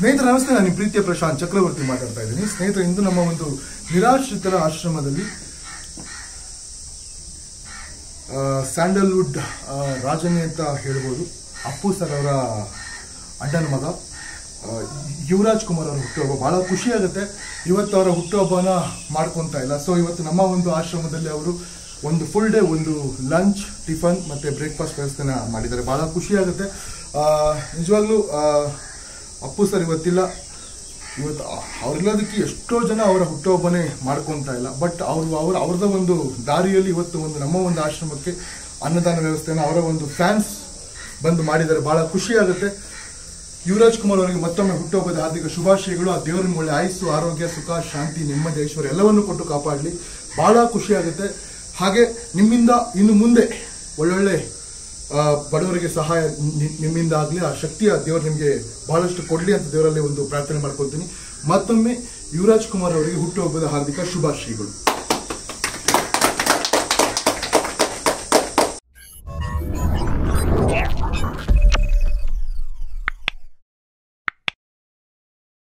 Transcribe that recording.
ಸ್ನೇಹಿತರ ನಮಸ್ತೆ ನಾನು ನಿಮ್ಮ ಪ್ರೀತಿಯ ಪ್ರಶಾಂತ್ ಚಕ್ರವರ್ತಿ ಮಾತಾಡ್ತಾ ಇದ್ದೀನಿ ಸ್ನೇಹಿತರೆ ಇಂದು ನಮ್ಮ ಒಂದು ನಿರಾಶ್ರಿತರ ಆಶ್ರಮದಲ್ಲಿ ಆ, ಸ್ಯಾಂಡಲ್ವುಡ್ ಆ, ರಾಜನೇ ಅಂತ ಹೇಳ್ಬೋದು ಅಪ್ಪು ಸರ್ ಅವರ ಅಣ್ಣನ ಮಗ ಆ, ಯುವರಾಜ್ ಕುಮಾರ್ ಅವರ ಹುಟ್ಟುಹಬ್ಬ ಬಹಳ ಖುಷಿ ಆಗುತ್ತೆ ಇವತ್ತು ಅವರ ಹುಟ್ಟುಹಬ್ಬನ ಮಾಡ್ಕೊತಾ ಇಲ್ಲ ಸೊ ಇವತ್ತು ನಮ್ಮ ಒಂದು ಆಶ್ರಮದಲ್ಲಿ ಅವರು ಒಂದು ಫುಲ್ ಡೇ ಒಂದು ಲಂಚ್ ಟಿಫನ್ ಮತ್ತೆ ಬ್ರೇಕ್ಫಾಸ್ಟ್ ವ್ಯವಸ್ಥೆನ ಮಾಡಿದ್ದಾರೆ ಬಹಳ ಖುಷಿ ಆಗುತ್ತೆ ಆ, ನಿಜವಾಗ್ಲೂ ಆ, ಅಪ್ಪು ಸರ್ ಇವತ್ತಿಲ್ಲ ಇವತ್ತು ಅವ್ರಿಲ್ಲದಕ್ಕೆ ಎಷ್ಟೋ ಜನ ಅವರ ಹುಟ್ಟುಹಬ್ಬನೇ ಮಾಡ್ಕೊತಾ ಇಲ್ಲ ಬಟ್ ಅವರು ಅವರ ಅವ್ರದ ಒಂದು ದಾರಿಯಲ್ಲಿ ಇವತ್ತು ಒಂದು ನಮ್ಮ ಒಂದು ಆಶ್ರಮಕ್ಕೆ ಅನ್ನದಾನ ವ್ಯವಸ್ಥೆನ ಅವರ ಒಂದು ಫ್ಯಾನ್ಸ್ ಬಂದು ಮಾಡಿದ್ದಾರೆ ಬಹಳ ಖುಷಿ ಆಗುತ್ತೆ ಯುವರಾಜ್ ಕುಮಾರ್ ಅವರಿಗೆ ಮತ್ತೊಮ್ಮೆ ಹುಟ್ಟುಹಬ್ಬದ ಹಾರ್ದಿಕ ಶುಭಾಶಯಗಳು ಆ ದೇವರ ಒಳ್ಳೆ ಆಯುಸ್ಸು ಆರೋಗ್ಯ ಸುಖ ಶಾಂತಿ ನೆಮ್ಮದಿ ಐಶ್ವರ್ಯ ಎಲ್ಲವನ್ನು ಕೊಟ್ಟು ಕಾಪಾಡಲಿ ಬಹಳ ಖುಷಿ ಆಗುತ್ತೆ ಹಾಗೆ ನಿಮ್ಮಿಂದ ಇನ್ನು ಮುಂದೆ ಒಳ್ಳೊಳ್ಳೆ ಆ, ಬಡವರಿಗೆ ಸಹಾಯ ನಿ- ನಿಮ್ಮಿಂದ ಆಗಲಿ ಆ ಶಕ್ತಿಯ ದೇವರು ನಿಮಗೆ ಬಹಳಷ್ಟು ಕೊಡಲಿ ಅಂತ ದೇವರಲ್ಲಿ ಒಂದು ಪ್ರಾರ್ಥನೆ ಮಾಡ್ಕೊಳ್ತೀನಿ ಮತ್ತೊಮ್ಮೆ ಯುವರಾಜ್ ಕುಮಾರ್ ಅವರಿಗೆ ಹುಟ್ಟುಹಬ್ಬದ ಹಾರ್ದಿಕ ಶುಭಾಶಯಗಳು